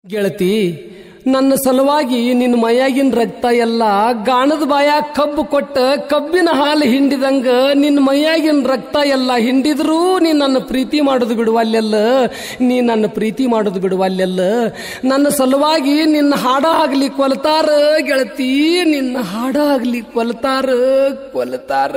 ಗೆಳತಿ ನನ್ನ ಸಲುವಾಗಿ ನಿನ್ನ ಮೈಯಾಗಿನ ರಕ್ತ ಎಲ್ಲ ಗಾಣದ ಬಾಯ ಕಬ್ಬು ಕೊಟ್ಟ ಕಬ್ಬಿನ ಹಾಲು ಹಿಂಡಿದಂಗ ನಿನ್ನ ಮೈಯಾಗಿನ ರಕ್ತ ಎಲ್ಲ ಹಿಂಡಿದ್ರೂ ನೀ ನನ್ನ ಪ್ರೀತಿ ಮಾಡೋದು ಬಿಡುವಲ್ಲೆಲ್ಲ ನೀ ನನ್ನ ಪ್ರೀತಿ ಮಾಡೋದು ಬಿಡುವಲ್ಲೆಲ್ಲ ನನ್ನ ಸಲುವಾಗಿ ನಿನ್ನ ಹಾಡ ಆಗ್ಲಿ ಕೊಲ್ತಾರ ಗೆಳತಿ ನಿನ್ನ ಹಾಡ ಆಗ್ಲಿ ಕೊಲ್ತಾರ ಕೊಲ್ತಾರ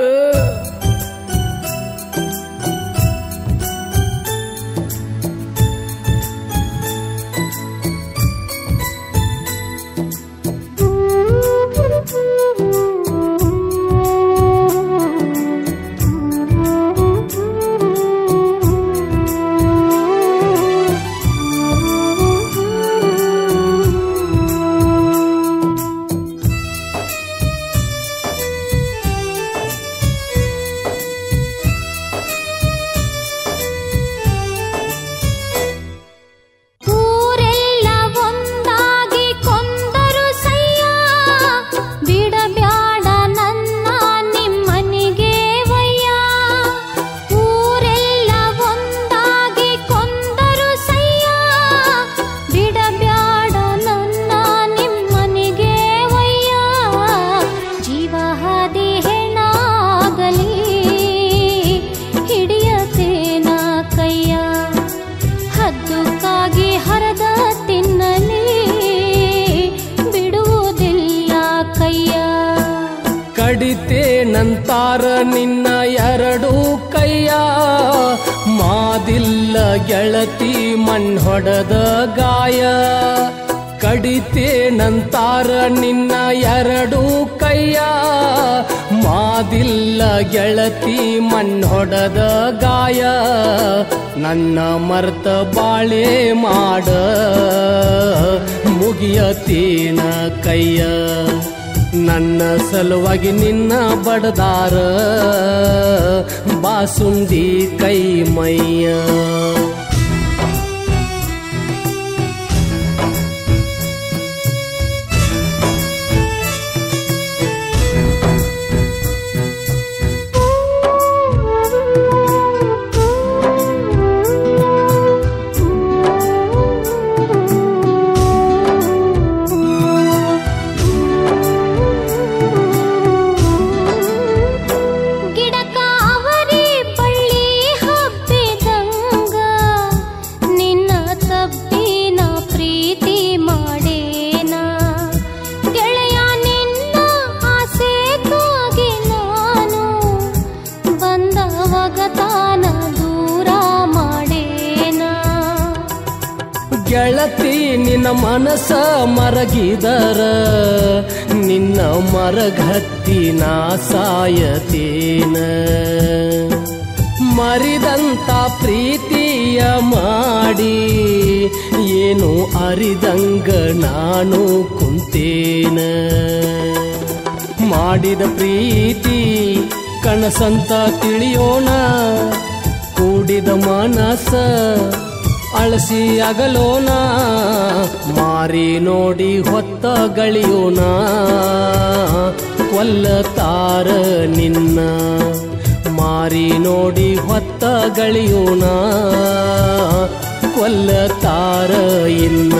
ಊರೆಲ್ಲ ಒಂದಾಗಿ ಕೊಂದರು ಸಯ್ಯ ಬಿಡಬ್ಯಾಡ ನನ್ನ ನಿಮ್ಮನಿಗೆ ವಯ್ಯ ಊರೆಲ್ಲ ಒಂದಾಗಿ ಕೊಂದರು ಸಯ್ಯ ಬಿಡಬ್ಯಾಡ ನನ್ನ ನಿಮ್ಮನಿಗೆ ವಯ್ಯ ಜೀವಹದಿ ಹೆಣ್ಣಾಗಲಿ ಹಿಡಿಯತೇನ ಕೈಯ ಹದ್ದುಕ್ಕಾಗಿ ಹರದ ತಿನ್ನಲಿ ಬಿಡುವುದಿಲ್ಲ ಕೈಯ ಕಡಿತೆ ನಂತಾರ ನಿನ್ನ ಎರಡು ಕೈಯ ಮಾದಿಲ್ಲ ಗೆಳತಿ ಮಣ್ಣೊಡದ ಗಾಯ ಕಡಿತೆ ನಂತಾರ ನಿನ್ನ ಎರಡು ಕೈಯ ಮಾದಿಲ್ಲ ಗೆಳತಿ ಮಣ್ಣೊಡದ ಗಾಯ ನನ್ನ ಮರ್ತ ಬಾಳೆ ಮಾಡ ಮುಗಿಯತೀನ ಕೈಯ ನನ್ನ ಸಲುವಾಗಿ ನಿನ್ನ ಬಡದಾರ ಬಾಸುಂದಿ ಕೈ ಮೈಯ ಗಿಡಕ ಅವರಿ ಬಳ್ಳಿ ಹಬ್ಬಿದಂಗ ನಿನ್ನ ತಬ್ಬಿನ ಪ್ರೀತಿ ಮಾಡೇನ ಗೆಳೆಯ ನಿನ್ನ ಆಸೆಗಾಗಿ ನಾನು ಬಂದ ಒಗತಾನ ದೂರ ಮಾಡೇನ ಗೆಳತಿ ನಿನ್ನ ಮನಸ ಮರಗಿದರ ನಿನ್ನ ಮರಗತ್ತಿ ನಾ ಸಾಯತೇನ ಮರಿದಂತ ಪ್ರೀತಿಯ ಮಾಡಿ ಏನು ಅರಿದಂಗ ನಾನು ಕುಂತೇನ ಮಾಡಿದ ಪ್ರೀತಿ ಕನಸಂತ ತಿಳಿಯೋಣ ಕೂಡಿದ ಮನಸ್ಸ ಅಳಸಿ ಅಗಲೋಣ ಮಾರಿ ನೋಡಿ ಹೊತ್ತ ಗಳಿಯೋಣ ಕೊಲ್ಲತಾರ ನಿನ್ನ ಮಾರಿ ನೋಡಿ ಹೊತ್ತ ಗಳಿಯೋಣ ಕೊಲ್ಲತಾರ ಇನ್ನ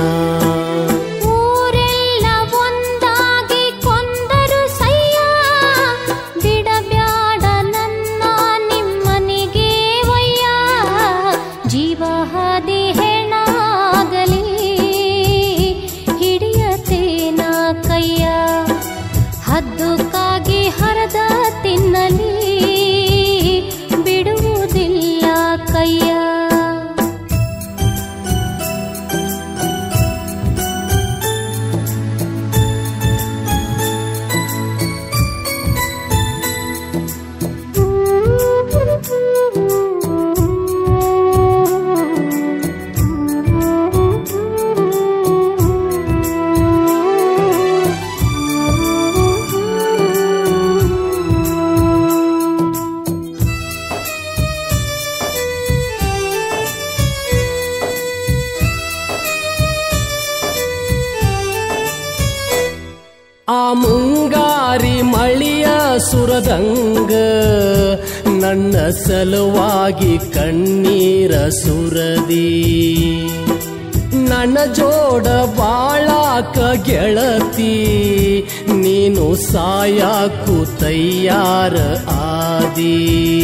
ಊರೆಲ್ಲ ಒಂದಾಗಿ ಕೊಂದರು ಸಯ್ಯ ಬಿಡಬ್ಯಾಡ ನನ್ನ ನಿಮ್ಮನಿಗೆ ವಯ್ಯ ಜೀವಹದಿ ಹೆಣ್ಣಾಗಲಿ ಹಿಡಿಯತೇನ ಕೈಯ ಹದ್ದುಕ್ಕಾಗಿ ಹರದ ತಿನ್ನಲಿ ಬಿಡುವುದಿಲ್ಲ ಕೈಯ ಆ ಮುಂಗಾರಿ ಮಳಿಯ ಸುರದಂಗ ನನ್ನ ಸಲುವಾಗಿ ಕಣ್ಣೀರ ಸುರದಿ ನನ್ನ ಜೋಡ ಬಾಳಾಕ ಗೆಳತಿ ನೀನು ಸಾಯಾಕು ತಯ್ಯಾರ ಆದಿ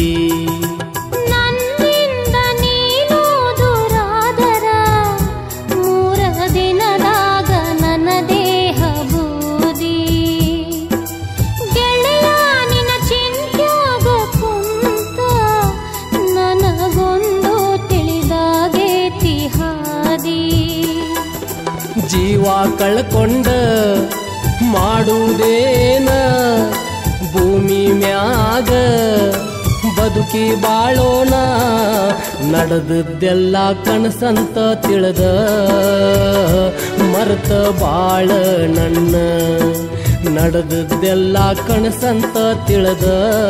ನನ್ನಿಂದ ನೀನು ದೂರಾದರ ಮೂರ ದಿನದಾಗ ನನ್ನ ದೇಹ ಬೂದಿ ಗೆಳೆಯ ನಿನ್ನ ಚಿಂತ್ಯಾಗ ಕುಂತ ನನಗೊಂದು ತಿಳಿದಾಗೇತಿ ಹಾದಿ ಜೀವ ಕಳ್ಕೊಂಡ ಮಾಡುವುದೇನ ಭೂಮಿ ಮ್ಯಾಗ ಬದುಕಿ ಬಾಳೋಣ ನಡೆದದ್ದೆಲ್ಲ ಕನಸಂತ ತಿಳಿದ ಮರ್ತ ಬಾಳ ನನ್ನ ನಡೆದದ್ದೆಲ್ಲ ಕನಸಂತ ತಿಳಿದ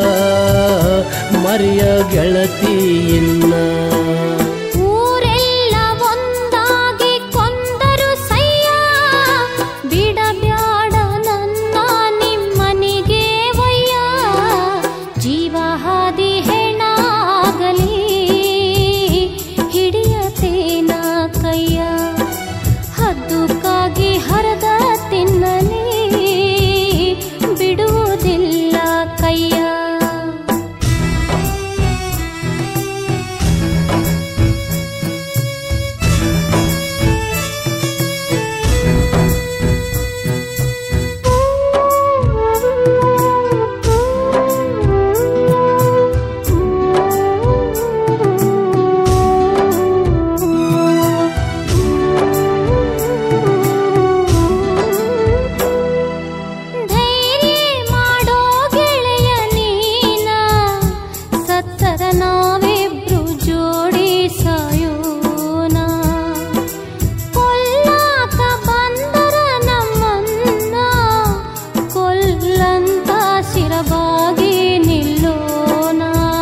ಮರಿಯ ಗೆಳತಿ ಇನ್ನ ಊರೆಲ್ಲ ಒಂದಾಗಿ ಕೊಂದರು ಸಯ್ಯ ಬಿಡಬ್ಯಾಡ ನನ್ನ ನಿಮ್ಮನಿಗೆ ಒಯ್ಯ ಜೀವ ಹಾದಿ ಹೆಣಾಗಲಿ ಹಿಡಿಯತೇನ ಕೈಯ ಹದ್ದುಕ್ಕಾಗಿ ಹರದ ತಿನ್ನಲಿ ಬಿಡುವುದಿಲ್ಲ ಕೈಯ ಧೈರ್ಯ ಮಾಡೋ ಗೆಳೆಯ ನೀನ ಸತ್ತರ ನಾವಿಬ್ರು ಜೋಡಿ ಸಾಯೋಣ ಕೊಲ್ಲಾಕ ಬಂದರ ನಮ್ಮನ್ನ ಕೊಲ್ಲಂತ ಶಿರಬಾಗಿ ನಿಲ್ಲೋಣ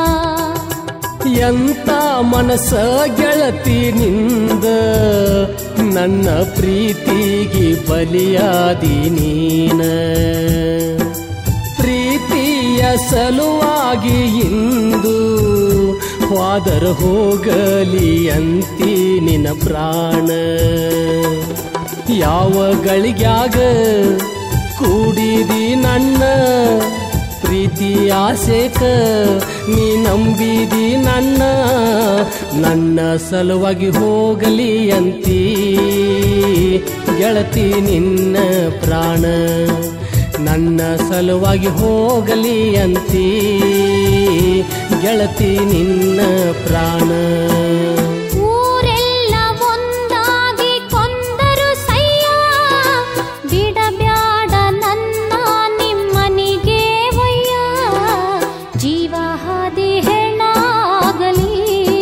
ಎಂತ ಮನಸ್ಸ ಗೆಳತಿ ನಿಂದ ನನ್ನ ಪ್ರೀತಿಗೆ ಬಲಿಯಾದಿ ನೀನ ಪ್ರೀತಿಯ ಸಲುವಾಗಿ ಇಂದು ಹೋದರ ಹೋಗಲಿ ಅಂತಿ ನಿನ್ನ ಪ್ರಾಣ ಯಾವ ಗಳಿಗ್ಯಾಗ ಕೂಡಿದಿ ನನ್ನ ಪ್ರೀತಿ ಆಸೆಕ ನೀ ನಂಬಿದಿ ನನ್ನ ನನ್ನ ಸಲುವಾಗಿ ಹೋಗಲಿ ಅಂತಿ ಗೆಳತಿ ನಿನ್ನ ಪ್ರಾಣ ನನ್ನ ಸಲುವಾಗಿ ಹೋಗಲಿ ಅಂತಿ ಗೆಳತಿ ನಿನ್ನ ಪ್ರಾಣ ಊರೆಲ್ಲ ಒಂದಾಗಿ ಕೊಂದರು ಸಯ್ಯ ಬಿಡಬ್ಯಾಡ ನನ್ನ ನಿಮ್ಮನಿಗೆ ಒಯ್ಯ ಜೀವ ಹಾದಿ ಹೆಣಾಗಲಿ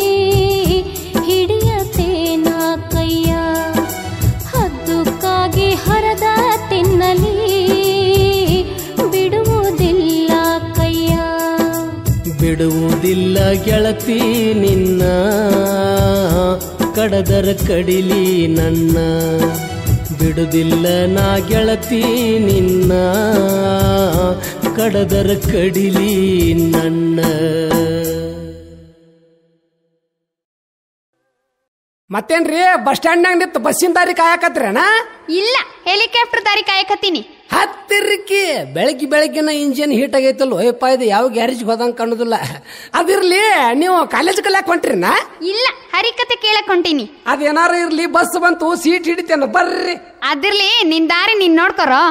ಹಿಡಿಯತೇನ ಕೈಯ ಹದ್ದುಕ್ಕಾಗಿ ಹರದ ತಿನ್ನಲಿ ಬಿಡುವುದಿಲ್ಲ ಕೈಯ ಬಿಡುವುದಿಲ್ಲ ಗೆಳತಿ ನಿನ್ನ ಕಡದರ ಕಡಿಲಿ ನನ್ನ ಬಿಡುವುದಿಲ್ಲ ನಾ ಗೆಳತಿ ನಿನ್ನ ಕಡದರ ಕಡಿಲಿ ನನ್ನ ಮತ್ತೇನ್ರಿ ಬಸ್ ಸ್ಟ್ಯಾಂಡ್ನಾಗ ನಿಂತು ಬಸ್ಸಿನ ದಾರಿ ಕಾಯಕತ್ರೇನ ಇಲ್ಲ ಹೆಲಿಕಾಪ್ಟರ್ ದಾರಿ ಕಾಯಕತ್ತೀನಿ ಹತ್ತಿರ್ಕಿ ಬೆಳಗ್ಗೆ ಬೆಳಗ್ಗಿನ ಇಂಜಿನ್ ಹೀಟ್ ಆಗೈತಲ್ಲ ಓಯಪ್ಪ ಇದು ಯಾವ ಗ್ಯಾರೇಜ್ ಹೋದಂಗ ಕಾಣುದಿಲ್ಲ ಅದಿರ್ಲಿ ನೀವು ಕಾಲೇಜ್ ಕಲ್ಯಾಕ್ ಹೊಂಟ್ರಿನ ಇಲ್ಲ ಹರಿಕತೆ ಕೇಳಕ್ ಹೊಂಟೀನಿ ಅದೇನಾರ ಇರ್ಲಿ ಬಸ್ ಬಂತು ಸೀಟ್ ಹಿಡಿತೇನ ಬರ್ರಿ ಅದಿರ್ಲಿ ನಿನ್ ದಾರಿ ನೀನ್ ನೋಡ್ಕೊರೋ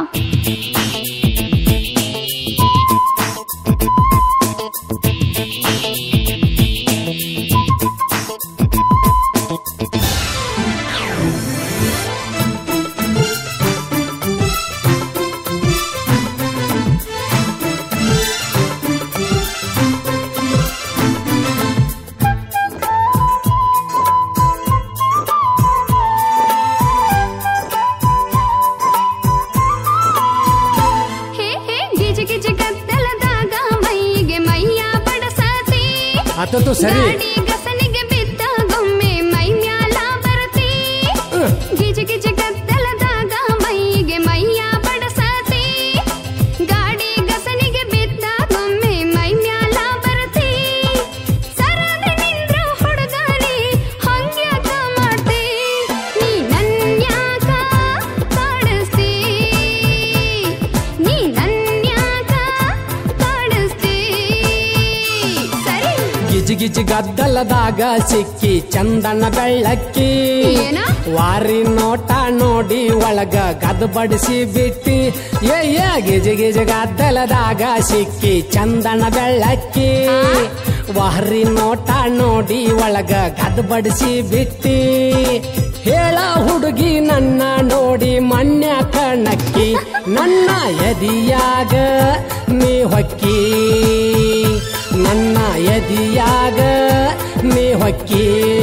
ಹೇ ಹೇ ಗಿಜಿ ಗಿಜಿ ಗದ್ದಲದಾಗ ಮೈಗೆ ಮೈಯ ಬಡಸತಿ ಆತತ್ತು ಸರಿ ಗಾಡಿ ಗಸನಿಗೆ ಬಿದ್ದ ಗೊಮ್ಮೆ ಮೈ ಮ್ಯಾಲ ಬರತಿ ಗಿಜಿ ಗಿಜಿ ಗದ್ದಲದಾಗ ಮೈಗೆ ಮೈಯ ಬಡಸತಿ ಗಾಡಿ ಗಸನಿಗೆ ಬಿದ್ದ ಗೊಮ್ಮೆ ಮೈ ಮ್ಯಾಲ ಬರತಿ ಸರದ ನಿಂದ್ರ ಹುಡುಗಾರಿ ಹಂಗ್ಯಾಕ ಮಾಡ್ತಿ ನೀ ನನ್ನ ಗಿಜಿ ಗದ್ದಲದಾಗ ಸಿಕ್ಕಿ ಚಂದನ ಬೆಳ್ಳಕ್ಕಿ ಏನ? ವಾರಿ ನೋಟ ನೋಡಿ ಒಳಗ ಗದ್ ಬಡಿಸಿ ಬಿಟ್ಟಿ ಏ ಏ ಗಿಜಿ ಗಿಜಿ ಗದ್ದಲದಾಗ ಸಿಕ್ಕಿ ಚಂದನ ಬೆಳ್ಳಕ್ಕಿ ವಾರಿ ನೋಟ ನೋಡಿ ಒಳಗ ಗದ್ ಬಡಿಸಿ ಬಿಟ್ಟಿ ಹೇಳ ಹುಡುಗಿ ನನ್ನ ನೋಡಿ ಮಣ್ಯ ಕಣಕ್ಕಿ ನನ್ನ ಎದಿಯಾಗ ನೀ ಹೊಕ್ಕಿ ನನ್ನ ಎದಿಯಾಗ ನೀ ಹೊಕ್ಕಿ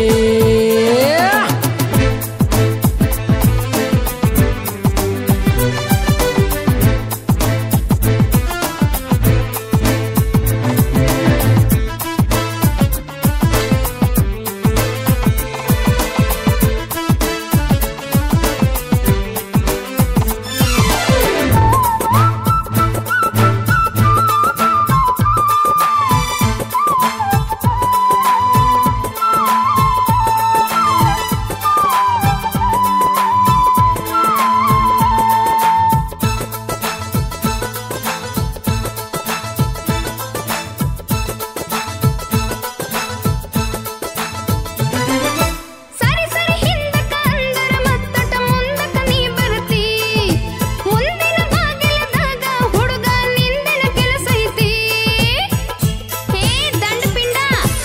ಸರಿ ಸರಿ ಹಿಂದಕ ಅಂದರ ಮತ್ತಟ ಮುಂದಕ ನೀ ಬರ್ತಿ ಮುಂದಿನ ಬಾಗಿಲದಾಗ ಹುಡುಗ ನಿಂದಿನ ಕೆಲಸ ಐತಿ ಹೇ ದಂಡ ಪಿಂಡ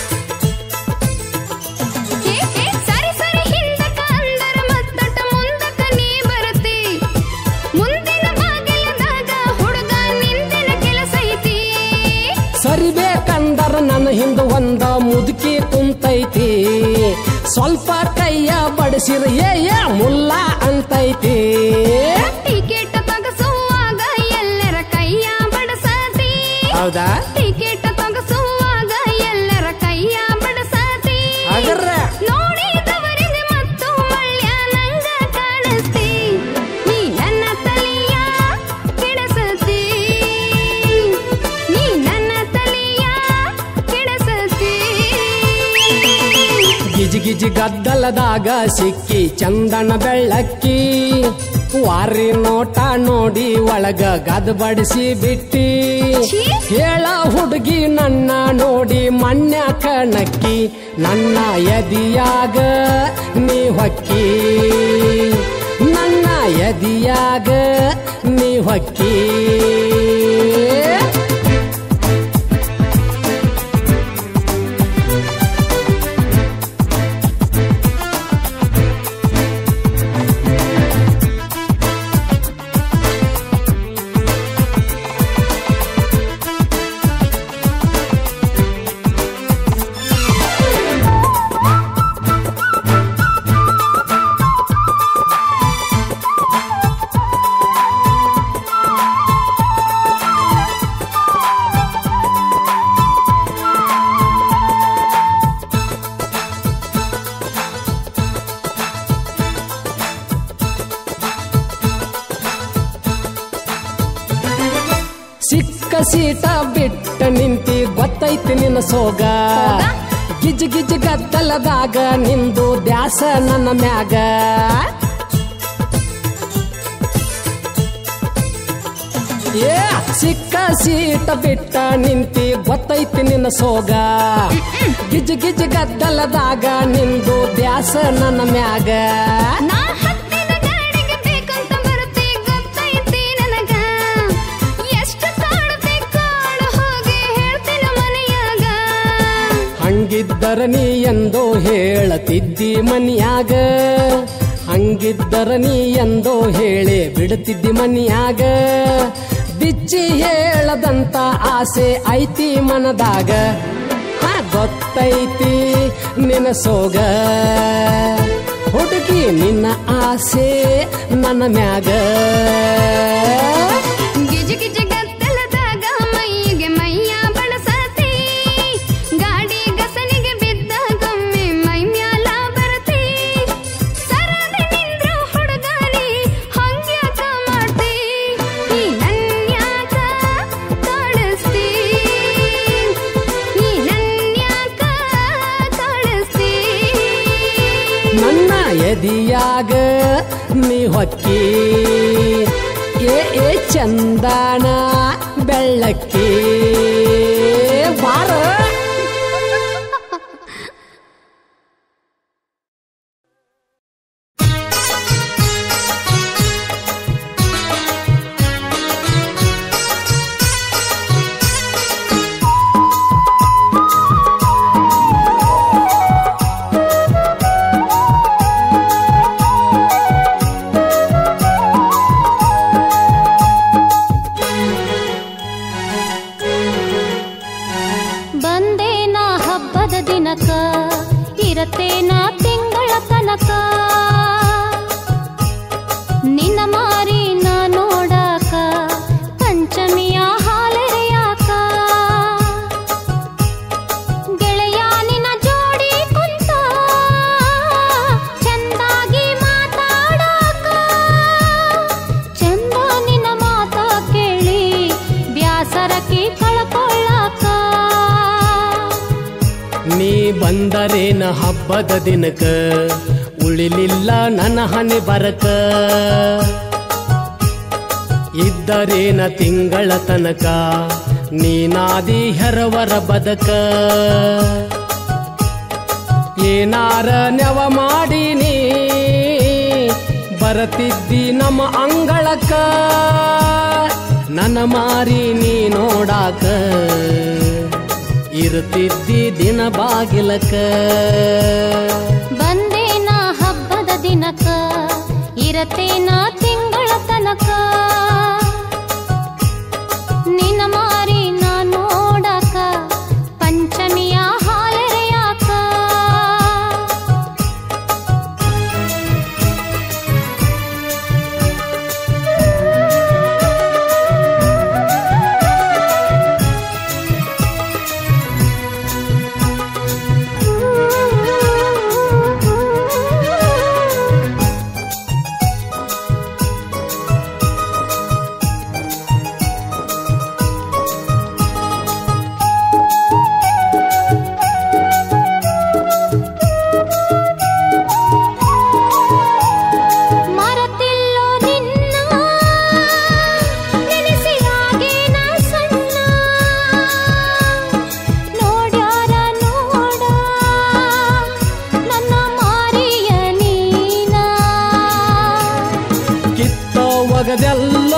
ಹೇ ಹೇ ಸರಿ ಸರಿ ಹಿಂದಕ ಅಂದರ ಮತ್ತಟ ಮುಂದಕ ನೀ ಬರ್ತಿ ಮುಂದಿನ ಬಾಗಿಲದಾಗ ಹುಡುಗ ನಿಂದಿನ ಕೆಲಸ ಐತಿ ಸರಿಬೇಕಂದರ ನನ್ನ ಹಿಂದ ಒಂದ ಮುದುಕಿ ಕುಂತೈತಿ ಸ್ವಲ್ಪ ಕೈಯ ಬಡಿಸಿರ ಏ ಏ ಮುಲ್ಲ ಅಂತೈತಿ ಟಿಕೆಟ್ ತಗಸುವಾಗ ಎಲ್ಲರ ಕೈಯ ಬಡಸತಿ ಹೌದಾ ಟಿಕೆಟ್ ತಗಸುವಾಗ ಎಲ್ಲರ ಕೈಯ ಬಡಸತಿ ಹಾಗರ್ರ ನೋಡಿದವರಿಗೆ ಮತ್ತು ಮಳ್ಯ ನಂಗ ಕಾಣಿಸ್ತಿ ನೀ ನನ್ನ ತಲೆಯ ಕೆಡಸತಿ ನೀ ನನ್ನ ತಲೆಯ ಕೆಡಸತಿ ಗಿಜಿ ಗಿಜಿ ಗದ್ದಲದಾಗ ಸಿಕ್ಕಿ ಚಂದನ ಬೆಳ್ಳಕ್ಕಿ ವಾರಿ ನೋಟ ನೋಡಿ ಒಳಗ ಗದ್ ಬಡಿಸಿ ಬಿಟ್ಟಿ ಛೀ! ಹೇಳ ಹುಡುಗಿ ನನ್ನ ನೋಡಿ ಮಣ್ಯ ಕಣಕ್ಕಿ ನನ್ನ ಎದಿಯಾಗ ನೀ ಹೊಕ್ಕಿ ನನ್ನ ಎದಿಯಾಗ ನೀ ಹೊಕ್ಕಿ ಸಿಕ್ಕ ಸೀಟ ಬಿಟ್ಟ ನಿಂತಿ ಗೊತ್ತೈತಿ ನಿನ್ನ ಸೋಗ ಗಿಜ್ ಗಿಜ್ ಗದ್ದಲದಾಗ ನಿಂದು ದ್ಯಾಸ ನನ್ನ ಮ್ಯಾಗ ಏ ಸಿಕ್ಕ ಸೀಟ ಬಿಟ್ಟ ನಿಂತಿ ಗೊತ್ತೈತಿ ನಿನ್ನ ಸೋಗ ಗಿಜ್ ಗಿಜ್ ಗದ್ದಲದಾಗ ನಿಂದು ದ್ಯಾಸ ನನ್ನ ಮ್ಯಾಗ ನಾ ಹತ್ತಿದ ಗಾಡಿಗೆ ಬೇಕಂತ ಬರುತ್ತೆ ಗೊತ್ತೈತಿ ನನಗ ಎಷ್ಟು ಕಾಡುತ್ತೆ ಕಾಡು ಹೋಗಿ ಹೇಳ್ತಿನ ಮನೆಯಾಗ ಹಂಗಿದ್ದರ ನೀ ಎಂದೋ ಹೇಳತಿದ್ದಿ ಮನಿಯಾಗ ಹಂಗಿದ್ದರ ನೀ ಎಂದೋ ಹೇಳಿ ಬಿಡುತ್ತಿದ್ದಿ ಮನಿಯಾಗ ಬಿಚ್ಚಿ ಹೇಳದಂತ ಆಸೆ ಐತಿ ಮನದಾಗ ಹಾ ಗೊತ್ತೈತಿ ನಿನ್ನ ಸೋಗ ಹುಡುಗಿ ನಿನ್ನ ಆಸೆ ನನ್ನ ಮ್ಯಾಗ ಗಿಜ ಗಿಜ ಗದ್ದಲದಾಗ ಮೈಗೆ ಮೈಯ ಬಳಸತಿ ಗಾಡಿ ಗಸನಿಗೆ ಬಿದ್ದ ಗೊಮ್ಮೆ ಮೈ ಮ್ಯಾಲ ಬರತಿ ಸರದಿ ನಿಂದ್ರು ಹುಡುಗಾನಿ ಹಂಗ್ಯಾಕ ಮಾಡ್ತಿ ನೀ ನನ್ಯಾಕ ಕಾಡಿಸ್ತಿ ನೀ ನನ್ಯಾಕ ಕಾಡಿಸ್ತಿ ನನ್ನ ಎದಿಯಾಗ ನೀ ಹೊಕ್ಕಿ ಏ ಏ ಚಂದನ ಬೆಳ್ಳಕ್ಕಿ ಬಾರ ಬಂದರೇನ ಹಬ್ಬದ ದಿನಕ ಉಳಿಲಿಲ್ಲ ನನ್ನ ಹನಿ ಬರಕ ಇದ್ದರೇನ ತಿಂಗಳ ತನಕ ನೀನಾದಿ ಹೆರವರ ಬದಕ ಏನಾರ ನೆವ ಮಾಡೀನಿ ಬರತಿದ್ದಿ ನಮ್ಮ ಅಂಗಳಕ್ಕ ನನ್ನ ಮಾರಿ ನೀ ನೋಡಾಕ ಇರುತ್ತಿದ್ದಿ ದಿನ ಬಾಗಿಲಕ ಬಂದೇನ ಹಬ್ಬದ ದಿನಕ ಇರತೇನ ತಿಂಗಳ ತನಕ ನಿನ್ನ ಮಾರಿ ನಾ ನೋಡಕ ಪಂಚಮಿಯ ಹಾಲೆರೆಯಾಕ ಮರತಿಲ್ಲೋ ನಿನ್ನ ನೆನೆಸಿಯಾಗೇನ ಸಣ್ಣ ನೋಡ್ಯಾರ ನೋಡ ನನ್ನ ಮಾರಿಯ ನೀನ ಕಿತ್ತ ಒಗದೆಲ್ಲ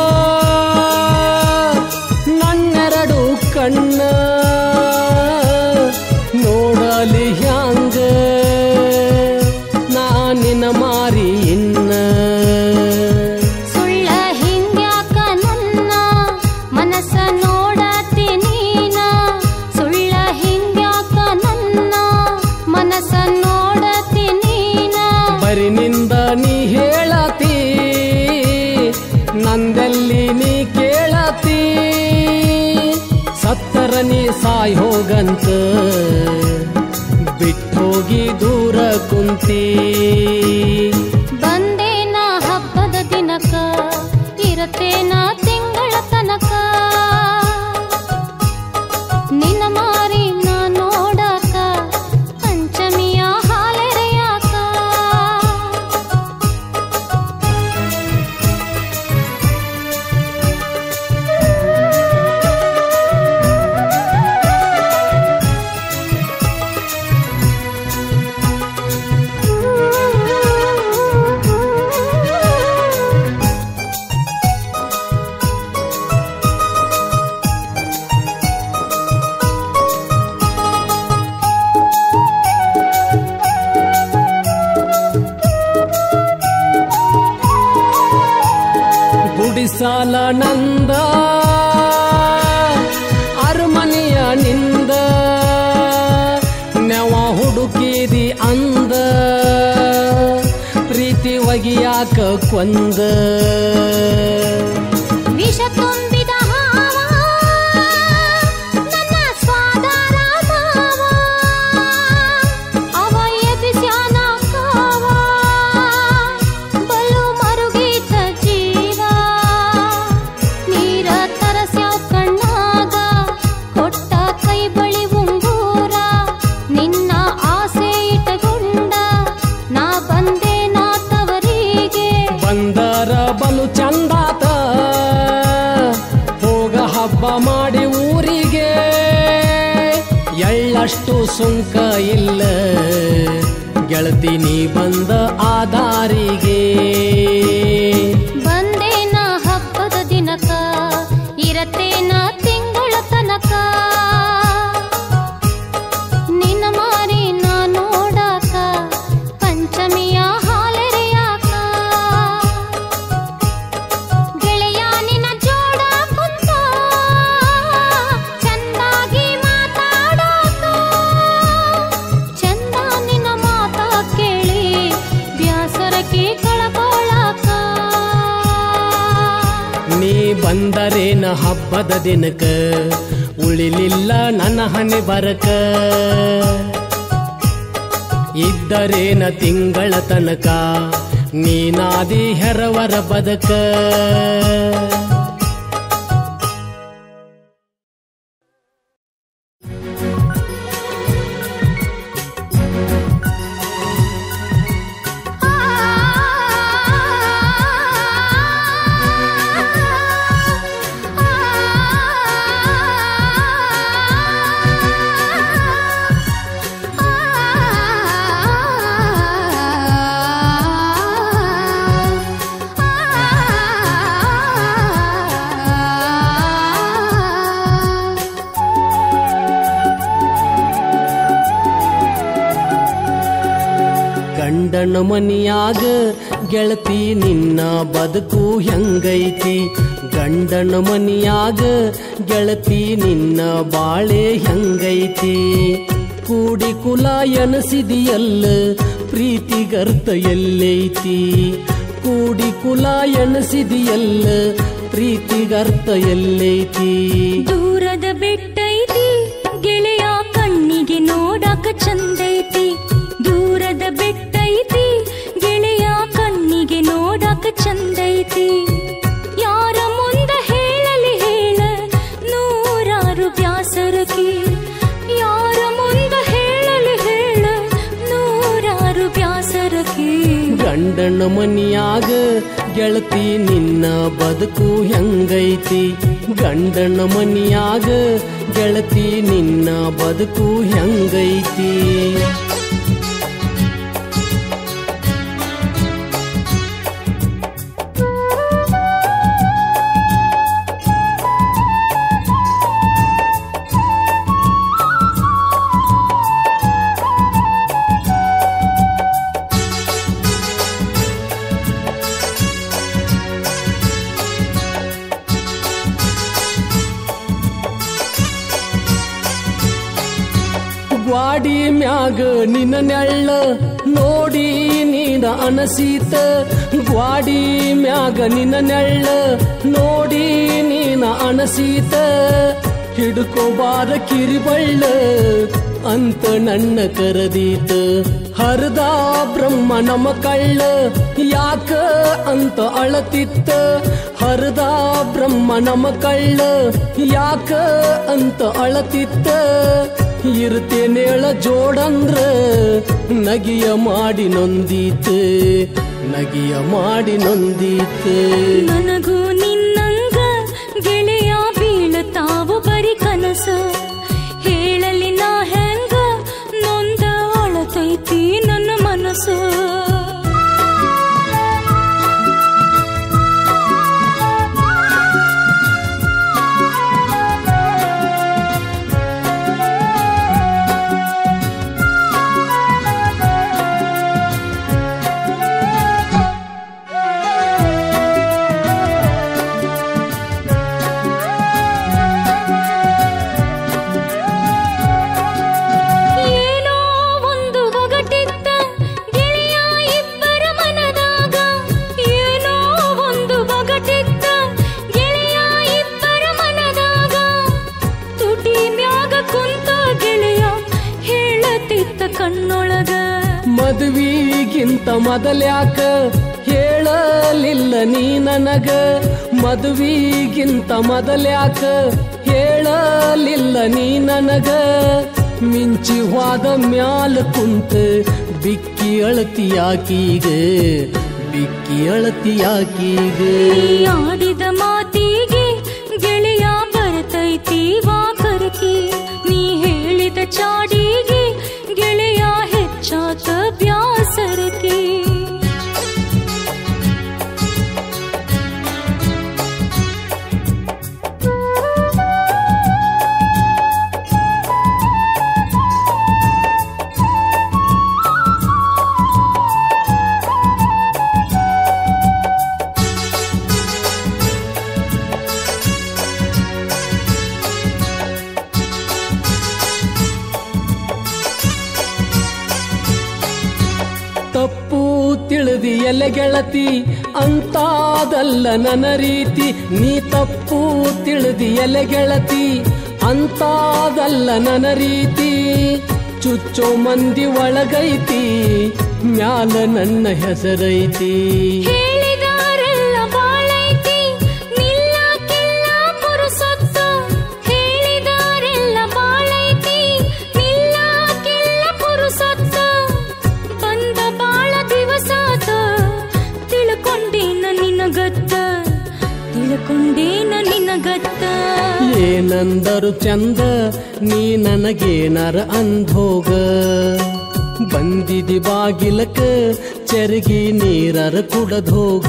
ನನ್ನೆರಡು ಕಣ್ಣ ನೋಡಲಿ ಹ್ಯಾಂಗ ನಾನಿನ ಮಾರಿ ಇನ್ನ ಸುಳ್ಳ ಹಿಂಗ್ಯಾಕ ನನ್ನ ಮನಸ್ಸ ನೋಡತಿ ನೀನ ಸುಳ್ಳ ಹಿಂಗ್ಯಾಕ ನನ್ನ ಮನಸ್ಸ ನೋಡತಿ ನೀನ ಬರಿನಿಂದ ನೀ ಹೇಳತಿ ನಂದಲ್ಲಿ ನೀ ಕೇಳತಿ ಸತ್ತರ ನೀ ಸಾಯ್ ಹೋಗಂತ ಬಿಟ್ಟೋಗಿ ದೂರ ಕುಂತಿ ಬಂದೇನ ಹಬ್ಬದ ದಿನಕ ಇರತೇನ ತಿಂಗಳ ತನಕ ನಿನ್ನ ಮಾರಿ ನಾ ನೋಡಕ ಪಂಚಮಿಯ ಹಾಲೆರೆಯಾಕ ಗುಡಿಸಾಲ ನಂದ ಅರಮನೆಯ ನಿಂದ ನೆವ ಹುಡುಕಿದಿ ಅಂದ ಪ್ರೀತಿ ಒಗಿಯಾಕ ಕೊಂದ ವಿಷ ತುಂಬಿದ ಹಾವ ನನ್ನ ಸ್ವಾದಾರ ಮಾವ ಅವ ಎಬಿಸ್ಯಾನ ಕಾವ ಬಲು ಮರುಗೀತ ಜೀವ ನೀರ ತರಸ್ಯಾವ ಕಣ್ಣಾಗ ಕೊಟ್ಟ ಕೈ ಬಳಿ ಉಂಗೂರ ನಿನ್ನ ಆಸೆ ಇಟಗೊಂಡ ನಾ ಬಂದೆ ನಾ ತವರಿಗೆ ಬಂದರ ಬಲು ಚಂದಾತ ಹೋಗ ಹಬ್ಬ ಮಾಡಿ ಊರಿಗೆ ಎಳ್ಳಷ್ಟು ಸುಂಕ ಇಲ್ಲ ಗೆಳತಿ ನೀ ಬಂದ ಆಧಾರಿಗೆ ಬಂದೇನ ಹಬ್ಬದ ದಿನಕ ಇರತೇನ ತಿಂಗಳ ತನಕ ನಿನ್ನ ಮಾರಿ ನಾ ನೋಡಾಕ ಪಂಚಮಿಯ ಹಾಲೆರೆಯಾಕ ಗೆಳೆಯ ನಿನ್ನ ಜೋಡ ಕುಂತ ಚಂದಾಗಿ ಮಾತಾಡಾಕ ಚಂದ ನಿನ್ನ ಮಾತ ಕೇಳಿ ಬ್ಯಾಸರಕ್ಕೆ ಕಳಕೊಳ್ಳಾಕ ನೀ ಬಂದರೇನ ಹಬ್ಬದ ದಿನಕ ಉಳಿಲಿಲ್ಲ ನನ್ನ ಹಣೆ ಬರಕ ಇದ್ದರೇನ ತಿಂಗಳ ತನಕ ನೀನಾದಿ ಹೆರವರ ಬದಕ ಗಂಡನ ಮನಿಯಾಗ ಗೆಳತಿ ನಿನ್ನ ಬದುಕು ಹೆಂಗೈತಿ ಗಂಡನ ಮನಿಯಾಗ ಗೆಳತಿ ನಿನ್ನ ಬಾಳೆ ಹೆಂಗೈತಿ ಕೂಡಿ ಕುಲ ಎನಸಿದಿಯಲ್ಲ ಪ್ರೀತಿಗರ್ಥ ಎಲ್ಲೈತಿ ಕೂಡಿ ಕುಲ ಎನಸಿದಿಯಲ್ಲ ಪ್ರೀತಿಗರ್ಥ ಎಲ್ಲೈತಿ ದೂರದ ಬೆಟ್ಟೈತಿ ಗೆಳೆಯ ಕಣ್ಣಿಗೆ ನೋಡಾಕ ಚಂದೈತಿ ದೂರದ ಬೆಟ್ಟೈತಿ ಗೆಳೆಯ ಕಣ್ಣಿಗೆ ನೋಡಾಕ ಚಂದೈತಿ ಯಾರ ಮುಂದ ಹೇಳಲಿ ಹೇಳ ನೂರಾರು ಬ್ಯಾಸರಕಿ ಯಾರ ಮುಂದ ಹೇಳಲಿ ಹೇಳ ನೂರಾರು ಬ್ಯಾಸರಕಿ ಗಂಡನ ಮನಿಯಾಗ ಗೆಳತಿ ನಿನ್ನ ಬದುಕು ಹೆಂಗೈತಿ ಗಂಡನ ಮನಿಯಾಗ ಗೆಳತಿ ನಿನ್ನ ಬದುಕು ಹೆಂಗೈತಿ ಗ್ವಾಡಿ ಮ್ಯಾಗ ನಿನ್ನ ನೆಳ್ಳ ನೋಡಿ ನೀನ ಅನಸೀತ ಗ್ವಾಡಿ ಮ್ಯಾಗ ನಿನ್ನ ನೆಳ್ಳ ನೋಡಿ ನೀನ ಅನಸೀತ ಹಿಡ್ಕೋಬಾರ ಕಿರಿಬಳ್ಳ ಅಂತ ನನ್ನ ಕರದೀತ ಹರಿದ ಬ್ರಹ್ಮ ನಮ ಕಳ್ಳ ಯಾಕ ಅಂತ ಅಳತಿತ್ತ ಹರಿದ ಬ್ರಹ್ಮ ನಮ ಕಳ್ಳ ಯಾಕ ಅಂತ ಅಳತಿತ್ತ ಇರ್ತೇನೇಳ ಜೋಡಂದ್ರ ನಗಿಯ ಮಾಡಿ ನೊಂದೀತ ನಗಿಯ ಮಾಡಿ ನೊಂದೀತ ನನಗೂ ನಿನ್ನಂಗ ಗೆಳೆಯ ಬೀಳತಾವು ಬರಿ ಕನಸ ಹೇಳಲಿ ನಾ ಹೆಂಗ ನೊಂದ ಅಳತೈತಿ ನನ್ನ ಮನಸ್ಸು ಏನೋ ಒಂದು ಒಗಟಿತ್ತ ಗೆಳೆಯ ಇಬ್ಬರ ಮನದಾಗ ಏನೋ ಒಂದು ಒಗಟಿತ್ತ ಗೆಳೆಯ ಇಬ್ಬರ ಮನದಾಗ ತುಟಿ ಮ್ಯಾಗ ಕುಂತ ಗೆಳೆಯ ಹೇಳತಿತ್ತ ಕಣ್ಣೊಳಗ ಮದುವಿಗಿಂತ ಮೊದಲ್ಯಾಕ ಹೇಳಲಿಲ್ಲ ನೀ ನನಗ ಮದುವಿಗಿಂತ ಮೊದಲ್ಯಾಕ ಹೇಳಲಿಲ್ಲ ನೀ ನನಗ ಮಿಂಚಿ ಹೋದ ಮ್ಯಾಲ ಕುಂತ ಬಿಕ್ಕಿ ಅಳತಿಯಾಕೀಗ ಬಿಕ್ಕಿ ಅಳತಿಯಾಕೀಗ ನೀ ಆಡಿದ ಮಾತಿಗೆ ಗೆಳೆಯ ಬರ್ತೈತಿ ವಾಕರಕಿ ನೀ ಹೇಳಿದ ಚಾಡಿಗೆ ಗೆಳೆಯ ಹೆಚ್ಚಾತ ಬ್ಯಾಸರಕಿ ತಪ್ಪು ತಿಳಿದಿ ಎಲೆ ಗೆಳತಿ ಅಂತಾದಲ್ಲ ನನ್ನ ರೀತಿ ನೀ ತಪ್ಪು ತಿಳಿದಿ ಎಲೆ ಗೆಳತಿ ಅಂತಾದಲ್ಲ ನನ್ನ ರೀತಿ ಚುಚ್ಚೋ ಮಂದಿ ಒಳಗೈತಿ ಮ್ಯಾಲ ನನ್ನ ಹೆಸರೈತಿ ಹೇಳಿದಾರೆಲ್ಲ ಬಾಳೈತಿ ನಿಲ್ಲಕ್ಕಿಲ್ಲ ಪುರುಸೊತ್ತ ಹೇಳಿದಾರೆಲ್ಲ ಬಾಳೈತಿ ನಿಲ್ಲಕ್ಕಿಲ್ಲ ಪುರುಸೊತ್ತ ಬಂದ ಬಾಳ ದಿವಸಾತ ತಿಳ್ಕೊಂಡೇನ ನಿನಗತ್ತ ತಿಳ್ಕೊಂಡೇನ ನಿನಗತ್ತ ಏನಂದರು ಚಂದ ನೀ ನನಗೇನರ ಅಂಧೋಗ ಬಂದಿದಿ ಬಾಗಿಲಕ ಚರಗಿ ನೀರರ ಕುಡದೋಗ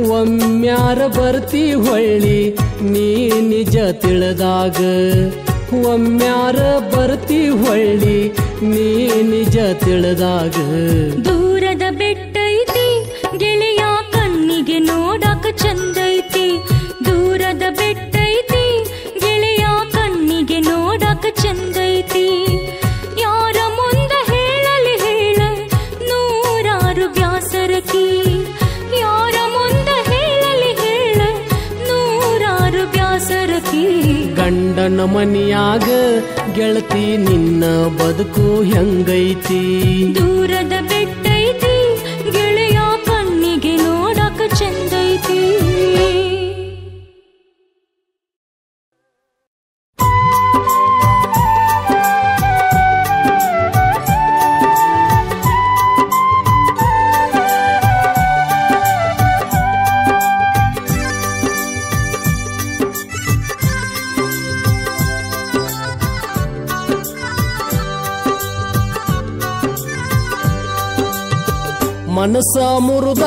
ಒಮ್ಮ್ಯಾರ ಬರ್ತಿ ಹೊಳ್ಳಿ ನೀ ನಿಜ ತಿಳಿದಾಗ ಒಮ್ಮ್ಯಾರ ಬರ್ತಿ ಹೊಳ್ಳಿ ನೀ ನಿಜ ತಿಳಿದಾಗ ದೂರದ ಬೆಟ್ಟೈತಿ ಗೆಳೆಯ ಕಣ್ಣಿಗೆ ನೋಡಕ ಚಂದೈತಿ ದೂರದ ಬೆಟ್ಟೈತಿ ಗೆಳೆಯ ಕಣ್ಣಿಗೆ ನೋಡಕ ಚಂದೈತಿ ಯಾರ ಮುಂದ ಹೇಳಲಿ ಹೇಳ ನೂರಾರು ಬ್ಯಾಸರಕಿ ಯಾರ ಮುಂದ ಹೇಳಲಿ ಹೇಳ ನೂರಾರು ಬ್ಯಾಸರಕಿ ಗಂಡನ ಮನಿಯಾಗ ಗೆಳತಿ ನಿನ್ನ ಬದುಕು ಹೆಂಗೈತಿ ದೂರದ ಬೆಟ್ಟೈತಿ ಗೆಳೆಯ ಕಣ್ಣಿಗೆ ನೋಡಕ ಚಂದೈತಿ ಮನಸ ಮುರುದ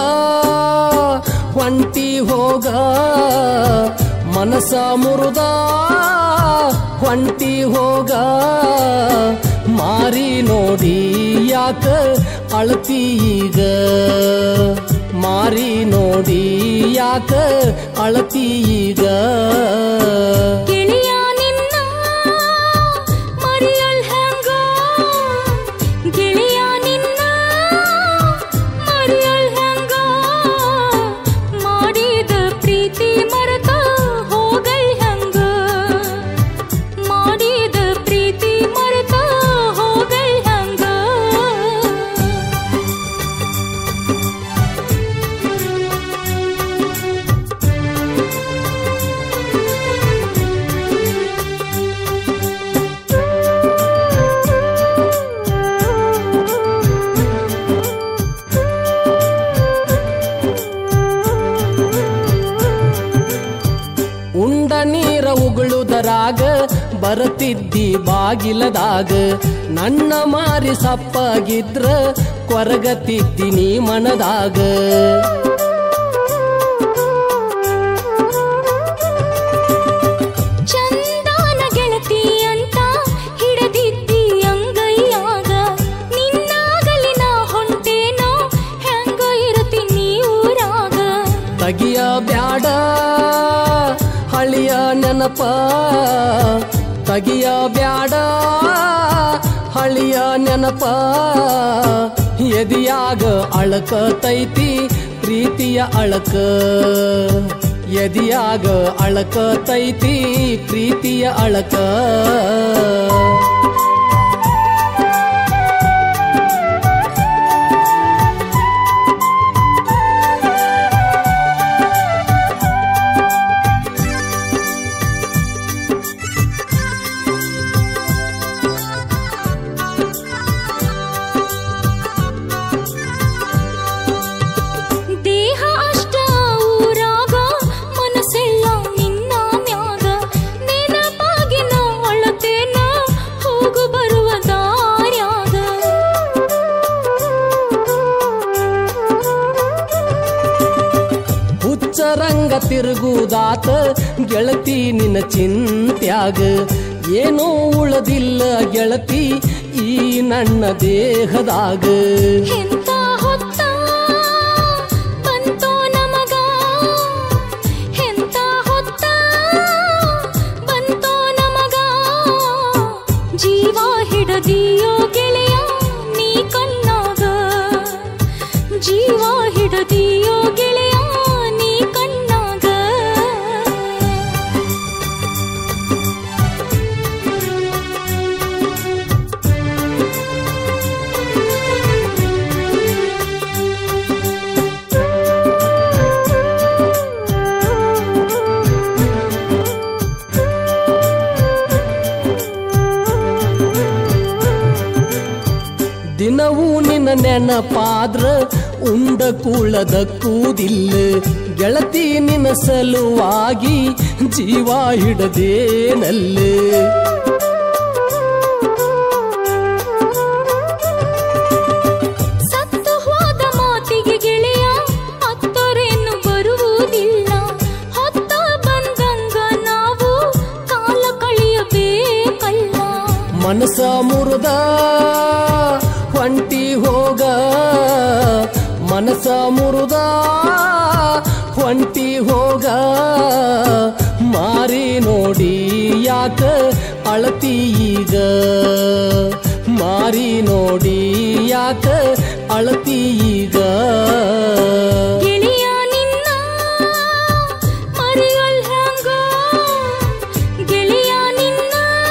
ಹೊಂಟಿ ಹೋಗ ಮನಸ ಮುರುದ ಹೊಂಟಿ ಹೋಗ ಮಾರಿ ನೋಡಿ ಯಾಕ ಅಳತಿ ಈಗ ಮಾರಿ ನೋಡಿ ಯಾಕ ಅಳತಿ ಈಗ ಗೆಳೆಯ ನಿನ್ನ ಮರಿಯಲ್ ಹೆಂಗ ಗೆಳೆಯ ನಿನ್ನ ಮರಿಯಲ್ ಹೆಂಗ ಮಾಡಿದ ಪ್ರೀತಿ ಮರೆತ ಹೋಗಲ್ ಹೆಂಗ ಮಾಡಿದ ಪ್ರೀತಿ ಮರೆತ ಹೋಗಲ್ ಹೆಂಗ ಉಂಡ ನೀರ ಉಗುಳುದರಾಗ ಬರತಿದ್ದಿ ಬಾಗಿಲದಾಗ ನನ್ನ ಮಾರಿ ಸಪ್ಪಾಗಿದ್ರ ಕೊರಗತಿದ್ದೀನಿ ಮನದಾಗ ಚಂದಾನ ಗೆಳತಿ ಅಂತ ಹಿಡದಿದ್ದಿ ಅಂಗೈಯಾಗ ನಿನ್ನಾಗಲಿ ನಾ ಹೊಂಟೇನೋ ಹೆಂಗ ಇರುತ್ತೀನಿ ಊರಾಗ ತಗಿಯ ಬ್ಯಾಡ ಹಳಿಯ ನೆನಪ ತಗಿಯ ಬ್ಯಾಡ ಹಳಿಯ ನೆನಪ ಎದಿಯಾಗ ಅಳಕ ತೈತಿ ಪ್ರೀತಿಯ ಅಳಕ ಎದಿಯಾಗ ಅಳಕ ತೈತಿ ಪ್ರೀತಿಯ ಅಳಕ ದೇಹ ಅಷ್ಟ ಊರಾಗ ಮನಸ್ಸೆಲ್ಲ ನಿನ್ನ ಮ್ಯಾಗ ನೆನಪಾಗಿ ನಾ ಅಳತೇನ ಹೋಗು ಬರುವ ದಾರ್ಯಾಗ ಹುಚ್ಚರಂಗ ತಿರುಗುದಾತ ಗೆಳತಿ ನಿನ್ನ ಚಿಂತ್ಯಾಗ ಏನೋ ಉಳದಿಲ್ಲ ಗೆಳತಿ ಈ ನನ್ನ ದೇಹದಾಗ ಎಂತ ಹೊತ್ತ ಬಂತೋ ನಮಗ ಎಂತ ಹೊತ್ತ ಬಂತೋ ನಮಗ ಜೀವ ಹಿಡದಿಯೋ ಗೆಳೆಯ ನೀ ಕಣ್ಣಾಗ ಜೀವ ಹಿಡದಿಯೋ ಗೆಳೆಯ ನೀ ಕಣ್ಣಾಗ ದಿನವೂ ನಿನ್ನ ನೆನಪಾದ್ರ ಉಂಡ ಕೂಳದ ಕೂದಿಲ್ಲ ಗೆಳತಿ ನಿನ್ನ ಸಲುವಾಗಿ ಜೀವ ಹಿಡದೇನಲ್ಲ ಸತ್ತು ಹೋದ ಮಾತಿಗೆ ಗೆಳೆಯ ಹತ್ತರೇನು ಬರುವುದಿಲ್ಲ ಹೊತ್ತ ಬಂದಂಗ ನಾವು ಕಾಲ ಕಳೆಯಬೇಕಲ್ಲ ಮನಸ ಮುರಿದ ಹೊಂಟಿ ಹೋಗ ಮನಸ ಮುರಿದ ಹೊಂಟಿ ಹೋಗ ಮಾರಿ ನೋಡಿ ಯಾಕ ಅಳತಿ ಈಗ ಮಾರಿ ನೋಡಿ ಯಾಕ ಅಳತಿ ಈಗ ಗೆಳೆಯ ನಿನ್ನ ಮರೆಯಲ್ ಹ್ಯಾಂಗ ಗೆಳೆಯ ನಿನ್ನ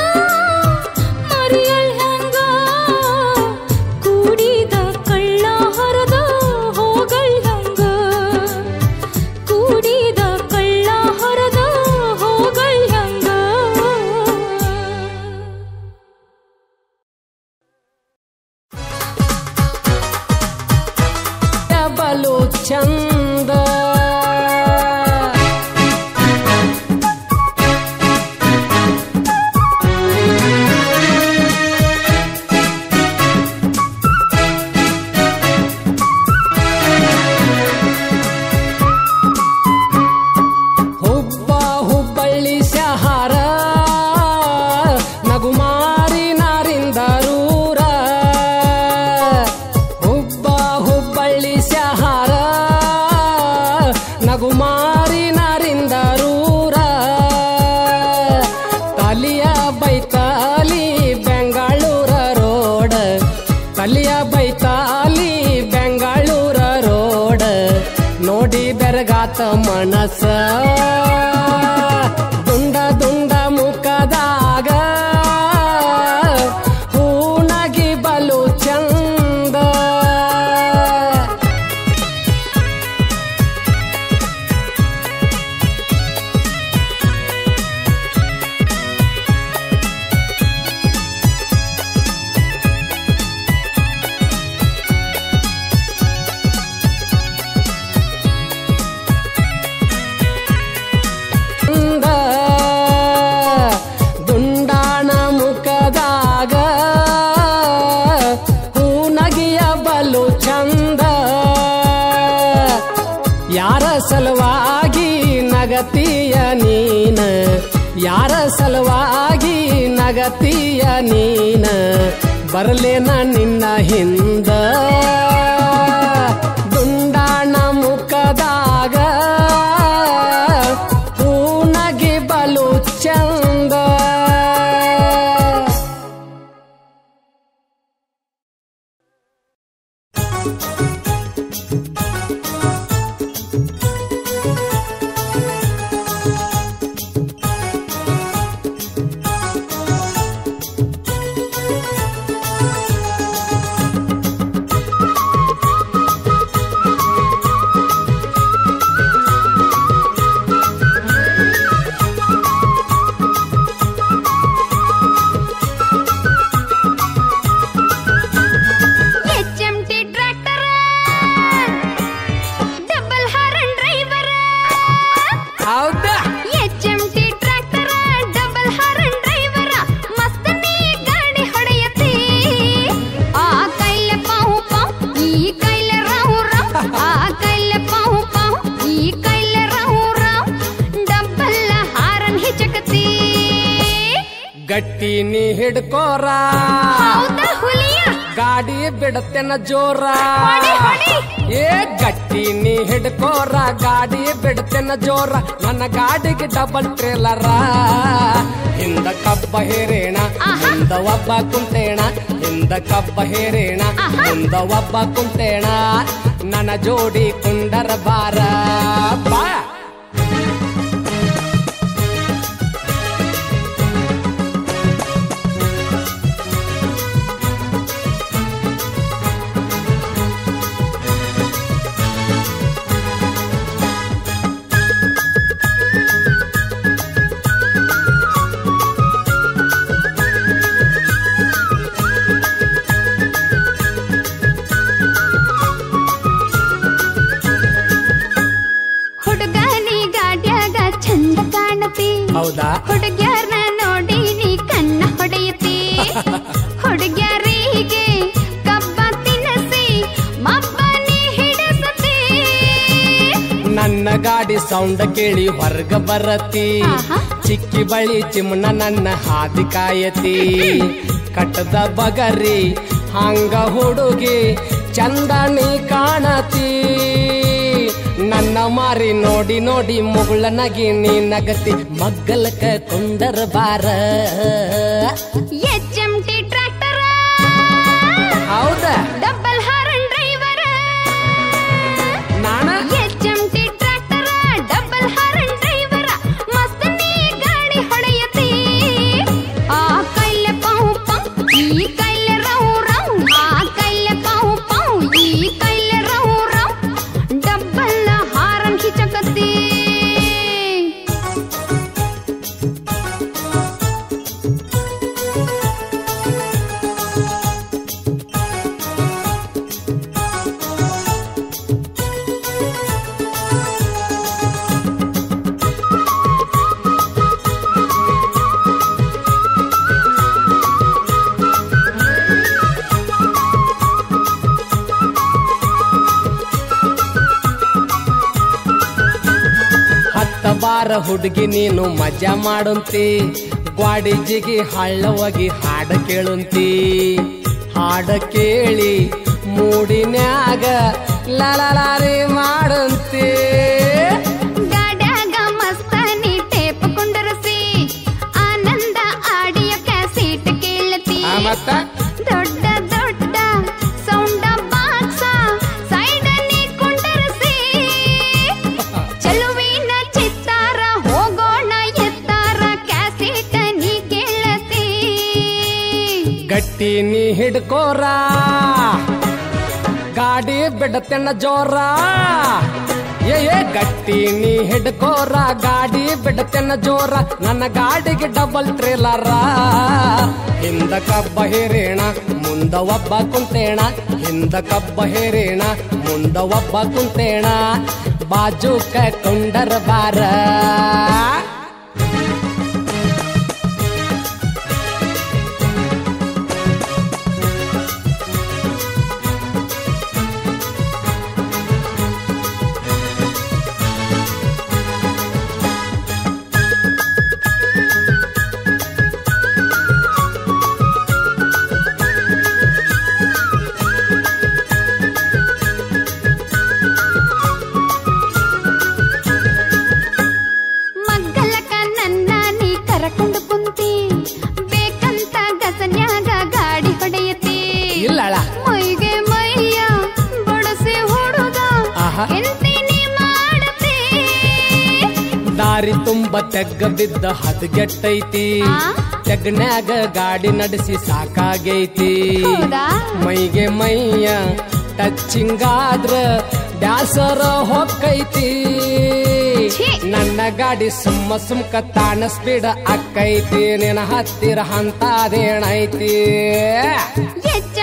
ಮರೆಯಲ್ ಹ್ಯಾಂಗ ಕೂಡಿದ ಕಳ್ಳ ಹರದ ಹೋಗಲ್ ಹಂಗ ಕೂಡಿದ ಕಳ್ಳ ಹರದ ಹೋಗಲ್ ಹಂಗ ಬಲು ಚಂದ ಹುಬ್ಬ ಹುಬ್ಬಳ್ಳಿ ಶಹರ ನಗುಮಾರಿ ನಾರಿಂದರೂರ ಹುಬ್ಬ ಹುಬ್ಬಳ್ಳಿ ಶಹರ ನಗುಮಾರಿ ನಾರಿಂದರೂರ ತಲಿಯ ಬೈತಾಲಿ ಬೆಂಗಳೂರ ರೋಡ ತಲಿಯ ಬೈತಾಲಿ ಬೆಂಗಳೂರ ರೋಡ ನೋಡಿ ಬೆರಗಾತ ಮನಸ ದುಂಡ ದುಂಡ ಮುಖದಾಗ ಹೂನಗಿ ಬಲು ಚಂದ ಚಂದ ದುಂಡಾಣ ಮುಖದಾಗ ಹೂನಗಿಯ ಬಲು ಚಂದ ಯಾರ ಸಲುವಾಗಿ ನಗತೀಯ ನೀನ ಯಾರ ಸಲುವಾಗಿ ನಗತೀಯ ನೀನ ಬರಲೇನ ನಿನ್ನ ಹಿಂದ ದುಂಡಾಣ ಮುಖದಾಗ ಹೂನಗಿ ಬಲು ಚಂದ HMT tractor double horn driver ಹೌದಾ HMT tractor double horn driver ಮಸ್ತ್ ನೀ ಗಾಡಿ ಹೊಡೆಯತಿ ಆ ಕೈಲೆ ಪಾಹು ಪಾಹು ಈ ಕೈಲೆ ರಾಹು ರಾವ್ ಆ ಕೈಲೆ ಪಾಹು ಪಾಹು ಈ ಕೈಲೆ ರಾಹು ರಾವ್ ಡಬಲ್ ಹಾರನ್ ಹಿಚಕತಿ ಗಟ್ಟಿ ನೀ ಹಿಡ್ಕೋರ ಹೌದಾ ಹುಲಿಯ ಗಾಡಿ ಬಿಡತೆನ ಜೋರ ಹೊಡಿ, ಹೊಡಿ. ಏ ಗಟ್ಟಿ ನೀ ಹಿಡ್ಕೋರ ಗಾಡಿ ಬಿಡತೆನ ಜೋರ ನನ್ನ ಗಾಡಿಗೆ ಡಬಲ್ ಟ್ರೇಲರ ಹಿಂದ ಕಬ್ಬ ಹೇರೇಣ ಹಿಂದ ಒಬ್ಬ ಕುಂತೇಣ ಹಿಂದ ಕಬ್ಬ ಹೇರೇಣ ಹಿಂದ ಒಬ್ಬ ಕುಂತೇಣ ನನ್ನ ಜೋಡಿ ಕುಂಡರ ಬಾರ ಬಾ ಹುಡುಗ ನೀ ಗಾಡ್ಯಾಗ ಚಂದ ಕಾಣತಿ ಹೌದಾ ಹುಡುಗ್ಯಾರ್ನ ನೋಡಿ ನೀ ಕಣ್ಣ ಹೊಡೆಯತಿ ಹುಡುಗ್ಯಾರಿಗೆ ಕಬ್ಬ ತಿನ್ನಸಿ ಮಬ್ಬ ನೀ ಹಿಡಿಸತಿ ನನ್ನ ಗಾಡಿ ಸೌಂಡ್ ಕೇಳಿ ಹೊರಗ ಬರತಿ ಆಹಾ. ಚಿಕ್ಕಿ ಬಳಿ ಚಿಮ್ನ ನನ್ನ ಹಾದಿ ಕಾಯತಿ ಕಟ್ಟದ ಬಗರಿ ಹಂಗ ಹುಡುಗಿ ಚಂದನಿ ಕಾಣತಿ ನನ್ನ ಮಾರಿ ನೋಡಿ ನೋಡಿ ಮುಗುಳನಗಿ ನೀ ನಗತಿ ಮಗ್ಗಲಕ ಕುಂದರ ಬಾರ ಎಚ್ ಎಂ ಟಿ ಟ್ರ್ಯಾಕ್ಟರ ಹೌದ ಡಬಲ್ ಹಾರನ್ ಡ್ರೈವರ ನಾನ H M T tractor double horn driver ಮಸ್ತ್ ನೀ ಗಾಡಿ ಹೊಡೆಯತಿ ಆ ಕೈಲೆ ಪೌ ಪೌ ಈ ಕೈಲೆ ರೌ ರೌ ಆ ಕೈಲೆ ಪೌ ಪೌ ಈ ಕೈಲೆ ರೌ ರೌ ಡಬಲ್ ಹಾರನ್ ಹಿಚಕತಿ ಹತ್ತ ಬಾರ ಹುಡುಗಿ ನೀನು ಮಜಾ ಮಾಡುಂತಿ ಗ್ವಾಡಿಜಿಗಿ ಹಳ್ಳವಾಗಿ ಹಾಡ ಕೇಳುಂತಿ ಹಾಡ ಕೇಳಿ ಮೂಡಿನ್ಯಾಗ ಲಲಲಾರಿ ಮಾಡುಂತಿ ಗಾಡ್ಯಾಗ ಮಸ್ತ ನೀ ಟೇಪ್ ಕುಂಡರಸಿ ಆನಂದ ಆಡಿಯೋ ಕ್ಯಾಸೆಟ್ ಕೇಳತಿ ಆ ಮತ್ತ ದೊಡ್ಡ ದೊಡ್ಡ ಸೌಂಡ ಬಾಕ್ಸ ಸೈಡ್ ನೀ ಕುಂಡರಸಿ ಚಲುವಿನ ಚಿತ್ತಾರ ಹೋಗೋಣ ಎತ್ತಾರ ಕ್ಯಾಸೆಟ್ ನೀ ಕೇಳತಿ ಗಟ್ಟಿ ನೀ ಹಿಡ್ಕೋರ ಗಾಡಿ ಬಿಡತೆಣ್ಣ ಜೋರ ಏ ಏ ಗಟ್ಟಿ ನೀ ಹಿಡ್ಕೋರ ಗಾಡಿ ಬಿಡತೆಣ್ಣ ಜೋರ ನನ್ನ ಗಾಡಿಗೆ ಡಬಲ್ ಟ್ರೇಲರ ಹಿಂದ ಕಬ್ಬ ಹೇರೇಣ ಮುಂದ ಒಬ್ಬ ಕುಂತೇಣ ಹಿಂದ ಕಬ್ಬ ಹೇರೇಣ ಮುಂದ ಒಬ್ಬ ಕುಂತೇಣ ಬಾಜುಕ ಕೊಂಡರ ಬಾರ ಮಗ್ಗಲಕ ನನ್ನ ನೀ ಕರಕೊಂಡು ಕುಂತಿ ಬೇಕಂತ ಗಸನ್ಯಾಗ ಗಾಡಿ ಹೊಡೆಯತಿ ಇಲ್ಲಳ ಮೈಗೆ ಮೈಯ ಬಡಸಿ ಹುಡುಗ ಆಹಾ. ಎಂತಿನಿ ಮಾಡತಿ ದಾರಿ ತುಂಬ ತೆಗ್ಗ ಬಿದ್ದ ಹದಗೆಟ್ಟೈತಿ ಆ? ತೆಗ್ನ್ಯಾಗ ಗಾಡಿ ನಡೆಸಿ ಸಾಕಾಗೈತಿ ಹೌದಾ? ಮೈಗೆ ಮೈಯ ಟಚ್ಚಿಂಗ್ ಆದ್ರ ಡ್ಯಾಸರ ಹೊಕ್ಕೈತಿ ಛೀ. ನನ್ನ ಗಾಡಿ ಸುಮ್ಮ ಸುಮ್ಕ ತಾಣ ಸ್ಪೀಡ್ ಅಕ್ಕೈತಿ ನಿನ್ನ ಹತ್ತಿರ ಅಂತದೇನೈತಿ ಎಚ್